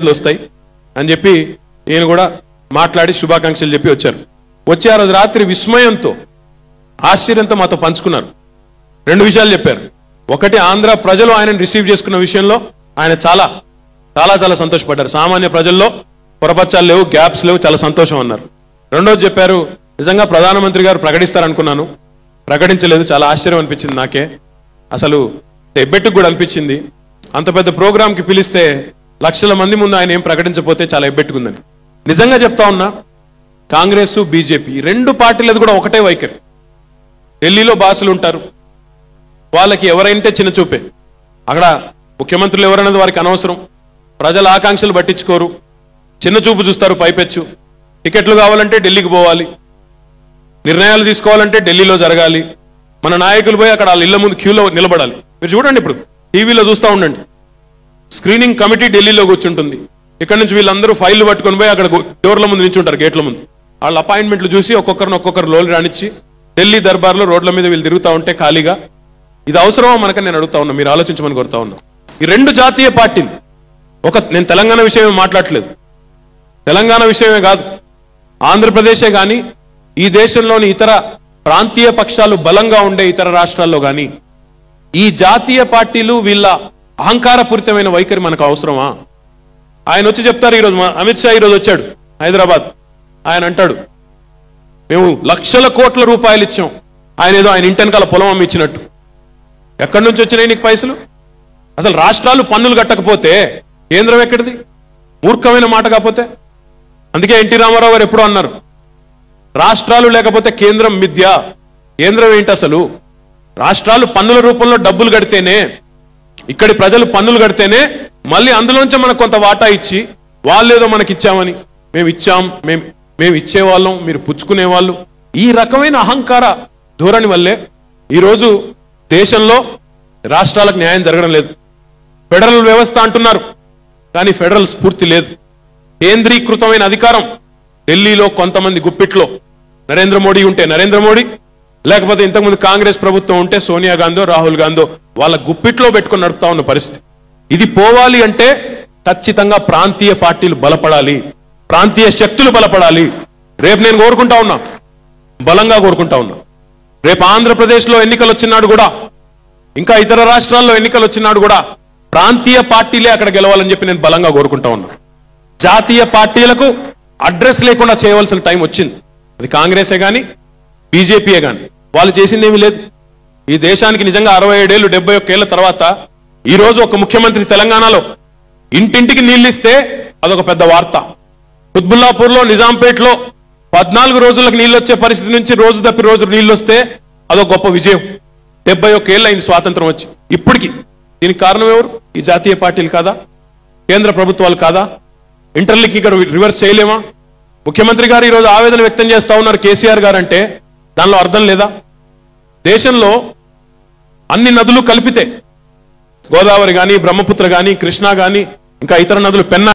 మెడలు వస్తాయి అని చెప్పి ఈయన కూడా మాట్లాడి శుభాకాంక్షలు చెప్పి వచ్చారు వచ్చి ఆ రోజు రాత్రి విస్మయంతో ఆశ్చర్యంతో మాతో పంచుకున్నారు రెండు విషయాలు చెప్పారు ఒకటి ఆంధ్ర ప్రజలు ఆయనను రిసీవ్ చేసుకున్న విషయంలో ఆయన చాలా చాలా చాలా సంతోషపడ్డారు సామాన్య ప్రజల్లో పొరపచ్చాలు లేవు గ్యాప్స్ లేవు చాలా సంతోషం అన్నారు రెండోది చెప్పారు నిజంగా ప్రధానమంత్రి గారు ప్రకటిస్తారనుకున్నాను ప్రకటించలేదు చాలా ఆశ్చర్యం అనిపించింది నాకే అసలు ఎబ్బెట్టుకు కూడా అనిపించింది అంత పెద్ద ప్రోగ్రాంకి పిలిస్తే లక్షల మంది ముందు ఆయన ఏం ప్రకటించకపోతే చాలా ఎబ్బెట్టుకుందని నిజంగా చెప్తా ఉన్నా కాంగ్రెస్ బీజేపీ ఈ రెండు పార్టీలది కూడా ఒకటే వైఖరి ఢిల్లీలో బాసులు ఉంటారు వాళ్ళకి ఎవరైంటే చిన్న చూపే అక్కడ ముఖ్యమంత్రులు ఎవరన్నది వారికి అనవసరం ప్రజల ఆకాంక్షలు పట్టించుకోరు చిన్న చూపు చూస్తారు పైపెచ్చు టికెట్లు కావాలంటే ఢిల్లీకి పోవాలి నిర్ణయాలు తీసుకోవాలంటే ఢిల్లీలో జరగాలి మన నాయకులు పోయి అక్కడ వాళ్ళ ఇళ్ల ముందు క్యూలో నిలబడాలి మీరు చూడండి ఇప్పుడు టీవీలో చూస్తూ ఉండండి స్క్రీనింగ్ కమిటీ ఢిల్లీలో కూర్చుంటుంది ఇక్కడ నుంచి వీళ్ళందరూ ఫైళ్లు పట్టుకొని పోయి అక్కడ డోర్ల ముందు నించుంటారు గేట్ల ముందు వాళ్ళ అపాయింట్మెంట్లు చూసి ఒక్కొక్కరిని ఒక్కొక్కరు లోలు రానిచ్చి ఢిల్లీ దర్బార్లో రోడ్ల మీద వీళ్ళు తిరుగుతూ ఉంటే ఖాళీగా ఇది అవసరమా మనకని నేను అడుగుతా ఉన్నా మీరు ఆలోచించమని కోరుతా ఉన్నా ఈ రెండు జాతీయ పార్టీలు ఒక నేను తెలంగాణ విషయమే మాట్లాడట్లేదు తెలంగాణ విషయమే కాదు ఆంధ్రప్రదేశే కానీ ఈ దేశంలోని ఇతర ప్రాంతీయ పక్షాలు బలంగా ఉండే ఇతర రాష్ట్రాల్లో కానీ ఈ జాతీయ పార్టీలు వీళ్ళ అహంకారపూరితమైన వైఖరి మనకు అవసరమా ఆయన వచ్చి చెప్తారు ఈరోజు మా అమిత్ షా ఈరోజు వచ్చాడు హైదరాబాద్ ఆయన అంటాడు మేము లక్షల కోట్ల రూపాయలు ఇచ్చాం ఆయన ఏదో ఆయన ఇంటెనకాల పొలం అమ్మి ఇచ్చినట్టు ఎక్కడి నుంచి వచ్చినాయి నీకు పైసలు అసలు రాష్ట్రాలు పన్నులు కట్టకపోతే కేంద్రం ఎక్కడిది మూర్ఖమైన మాట కాకపోతే అందుకే ఎన్టీ రామారావు గారు ఎప్పుడో అన్నారు రాష్ట్రాలు లేకపోతే కేంద్రం మిథ్య కేంద్రం ఏంటి అసలు రాష్ట్రాలు పన్నుల రూపంలో డబ్బులు కడితేనే ఇక్కడి ప్రజలు పన్నులు కడితేనే మళ్ళీ అందులోంచి మనకు కొంత వాటా ఇచ్చి వాళ్ళేదో మనకి ఇచ్చామని మేము ఇచ్చాం మేము మేము ఇచ్చేవాళ్ళం మీరు పుచ్చుకునే వాళ్ళు ఈ రకమైన అహంకార ధోరణి వల్లే ఈరోజు దేశంలో రాష్ట్రాలకు న్యాయం జరగడం లేదు ఫెడరల్ వ్యవస్థ అంటున్నారు కానీ ఫెడరల్ స్ఫూర్తి లేదు కేంద్రీకృతమైన అధికారం ఢిల్లీలో కొంతమంది గుప్పిట్లో నరేంద్ర మోడీ ఉంటే నరేంద్ర మోడీ లేకపోతే ఇంతకుముందు కాంగ్రెస్ ప్రభుత్వం ఉంటే సోనియా గాంధీ రాహుల్ గాంధీ వాళ్ళ గుప్పిట్లో పెట్టుకుని నడుపుతా ఉన్న పరిస్థితి ఇది పోవాలి అంటే ఖచ్చితంగా ప్రాంతీయ పార్టీలు బలపడాలి ప్రాంతీయ శక్తులు బలపడాలి రేపు నేను కోరుకుంటా ఉన్నా బలంగా కోరుకుంటా ఉన్నా రేపు ఆంధ్రప్రదేశ్లో ఎన్నికలు వచ్చినాడు కూడా ఇంకా ఇతర రాష్ట్రాల్లో ఎన్నికలు వచ్చినాడు కూడా ప్రాంతీయ పార్టీలే అక్కడ గెలవాలని చెప్పి నేను బలంగా కోరుకుంటా ఉన్నా జాతీయ పార్టీలకు అడ్రస్ లేకుండా చేయవలసిన టైం వచ్చింది అది కాంగ్రెసే కానీ బీజేపీయే కానీ వాళ్ళు చేసింది ఏమీ లేదు ఈ దేశానికి నిజంగా అరవై ఏడేళ్లు డెబ్బై ఒక్కేళ్ల తర్వాత ఈ రోజు ఒక ముఖ్యమంత్రి తెలంగాణలో ఇంటింటికి నీళ్లు ఇస్తే అదొక పెద్ద వార్త కుత్బుల్లాపూర్లో నిజాంపేటలో పద్నాలుగు రోజులకు నీళ్ళు వచ్చే పరిస్థితి నుంచి రోజు తప్పి రోజు నీళ్లు వస్తే అదొక గొప్ప విజయం డెబ్బై ఒక్కేళ్ళు అయింది స్వాతంత్రం వచ్చి ఇప్పటికి దీనికి కారణం ఎవరు ఈ జాతీయ పార్టీలు కాదా కేంద్ర ప్రభుత్వాలు కాదా ఇంటర్లింక్ ఇక్కడ రివర్స్ చేయలేమా ముఖ్యమంత్రి గారు ఈరోజు ఆవేదన వ్యక్తం చేస్తా ఉన్నారు కేసీఆర్ గారు అంటే దానిలో అర్థం లేదా దేశంలో అన్ని నదులు కలిపితే గోదావరి కానీ బ్రహ్మపుత్ర కానీ కృష్ణా కానీ ఇంకా ఇతర నదులు పెన్నా